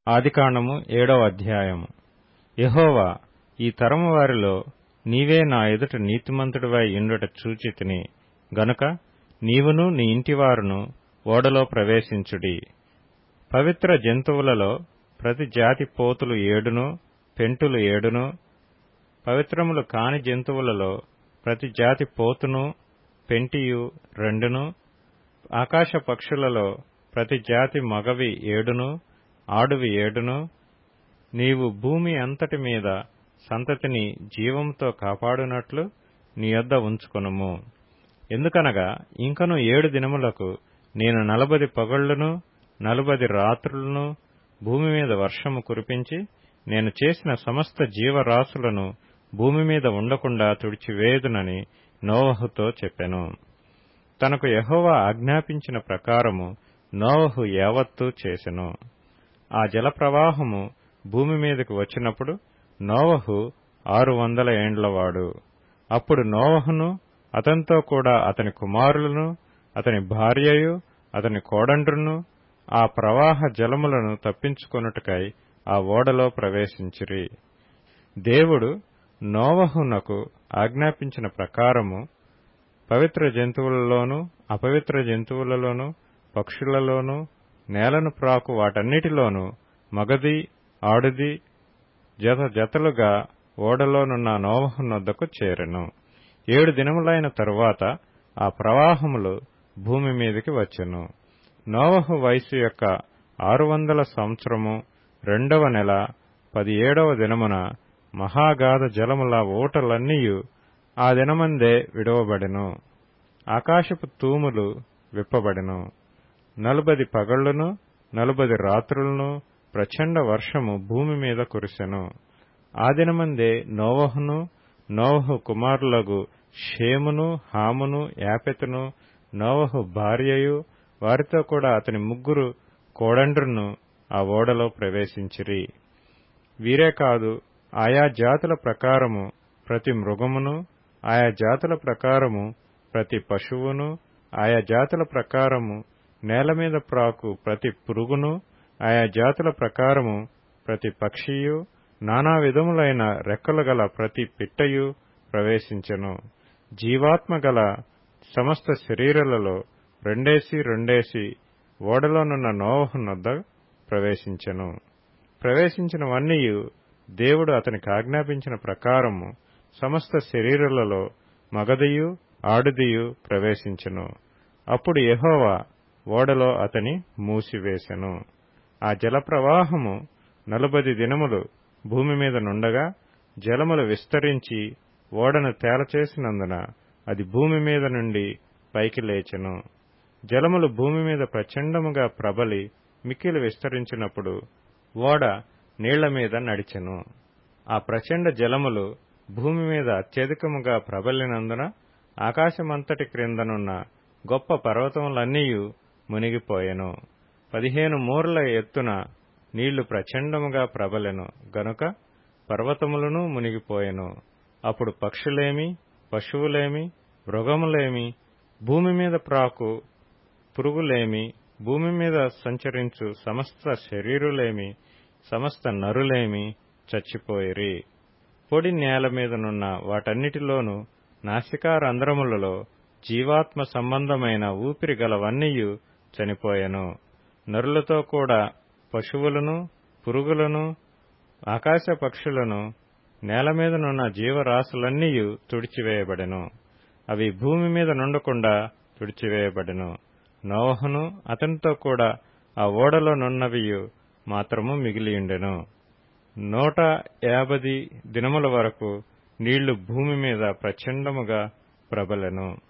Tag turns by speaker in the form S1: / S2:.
S1: ఆదికాండము ఏడవ అధ్యాయము యెహోవా ఈ తరము వారిలో నీవే నా ఎదుట నీతిమంతుడివై ఇండుట చూచితిని గనుక నీవును నీ ఇంటివారును ఓడలో ప్రవేశించుడి పవిత్ర జంతువులలో ప్రతి జాతి పోతులు ఏడును పెంటులు ఏడును పవిత్రములు కాని జంతువులలో ప్రతి జాతి పోతును పెంటియు రెండును ఆకాశ పక్షులలో ప్రతి జాతి మగవి ఏడును ఆడువి ఏడును నీవు భూమి అంతటి మీద సంతతిని జీవముతో కాపాడునట్లు నీ యొద్ద ఉంచుకొనుము ఎందుకనగా ఇంకను ఏడు దినములకు నేను నలబది పగళ్లును నలుబది రాత్రులను భూమి మీద వర్షము కురిపించి నేను చేసిన సమస్త జీవరాశులను భూమి మీద ఉండకుండా తుడిచివేయుదునని నోవహుతో చెప్పెను తనకు యెహోవా ఆజ్ఞాపించిన ప్రకారము నోవహు యావత్తూ చేసెను ఆ జలప్రవాహము భూమి మీదకు వచ్చినప్పుడు నోవహు ఆరు వందల ఏండ్లవాడు అప్పుడు నోవహును అతనితో కూడా అతని కుమారులను అతని భార్యయు అతని కోడండ్రును ఆ ప్రవాహ జలములను తప్పించుకొనుటకై ఆ ఓడలో ప్రవేశించిరి దేవుడు నోవహునకు ఆజ్ఞాపించిన ప్రకారము పవిత్ర జంతువులలోనూ అపవిత్ర జంతువులలోనూ పక్షులలోనూ నేలను ప్రాకు వాటన్నిటిలోనూ మగది ఆడుది జత జతలుగా ఓడలోనున్న నోవహునొద్దకు చేరెను ఏడు దినములైన తరువాత ఆ ప్రవాహములు భూమి మీదికి వచ్చెను నోవహు వయసు యొక్క ఆరు వందల సంవత్సరము రెండవ నెల పదిహేడవ దినమున మహాగాధ జలముల ఊటలన్నీయు ఆ దినమందే విడవబడెను ఆకాశపు తూములు విప్పబడెను నలుబది పగళ్లును నలుబది రాత్రులను ప్రచండ వర్షము భూమి మీద కురిసెను ఆ దినమందే నోవహును నోవహు కుమారులగు షేమును హామును యాపెతును నోవహు భార్యయు వారితో కూడా అతని ముగ్గురు కోడండ్రును ఆ ఓడలో ప్రవేశించిరి వీరే కాదు ఆయా జాతుల ప్రకారము ప్రతి మృగమును ఆయా జాతుల ప్రకారము ప్రతి పశువును ఆయా జాతుల ప్రకారము నేల మీద ప్రాకు ప్రతి పురుగును ఆయా జాతుల ప్రకారము ప్రతి పక్షియు నానా విధములైన రెక్కలు గల ప్రతి పిట్టయు ప్రవేశించెను జీవాత్మ గల సమస్త శరీరాలలో రెండేసి రెండేసి ఓడలోనున్న నోవహునొద్ద ప్రవేశించెను ప్రవేశించినవన్నీయు దేవుడు అతనికి ఆజ్ఞాపించిన ప్రకారము సమస్త శరీరాలలో మగదియు ఆడుదియు ప్రవేశించెను అప్పుడు యెహోవా ఓడలో అతని మూసివేశెను ఆ జలప్రవాహము నలుబది దినములు భూమి మీద నుండగా జలములు విస్తరించి ఓడను తేలచేసినందున అది భూమి మీద నుండి పైకి లేచెను జలములు భూమి మీద ప్రచండముగా ప్రబలి మిక్కిలి విస్తరించినప్పుడు ఓడ నీళ్ల మీద నడిచెను ఆ ప్రచండ జలములు భూమి మీద అత్యధికముగా ప్రబలినందున ఆకాశమంతటి క్రిందనున్న గొప్ప పర్వతములన్నీయు మునిగిపోయెను పదిహేను మూరల ఎత్తున నీళ్లు ప్రచండముగా ప్రబలెను గనుక పర్వతములను మునిగిపోయెను అప్పుడు పక్షులేమి పశువులేమి మృగములేమి భూమి మీద ప్రాకు పురుగులేమి భూమి మీద సంచరించు సమస్త శరీరులేమి సమస్త నరులేమి చచ్చిపోయిరి పొడి నేల మీదనున్న వాటన్నిటిలోనూ నాసికారంధ్రములలో జీవాత్మ సంబంధమైన ఊపిరి గలవన్నీయు చనిపోయెను నరులతో కూడా పశువులను పురుగులను ఆకాశ పక్షులను నేల మీదనున్న జీవరాశులన్నీయు తుడిచివేయబడెను అవి భూమి మీద నుండకుండా తుడిచివేయబడెను నోవహును అతనితో కూడా ఆ ఓడలో నున్నవియు మాత్రము మిగిలియుండెను నూట యాభది దినముల వరకు నీళ్లు భూమి మీద ప్రచండముగా ప్రబలెను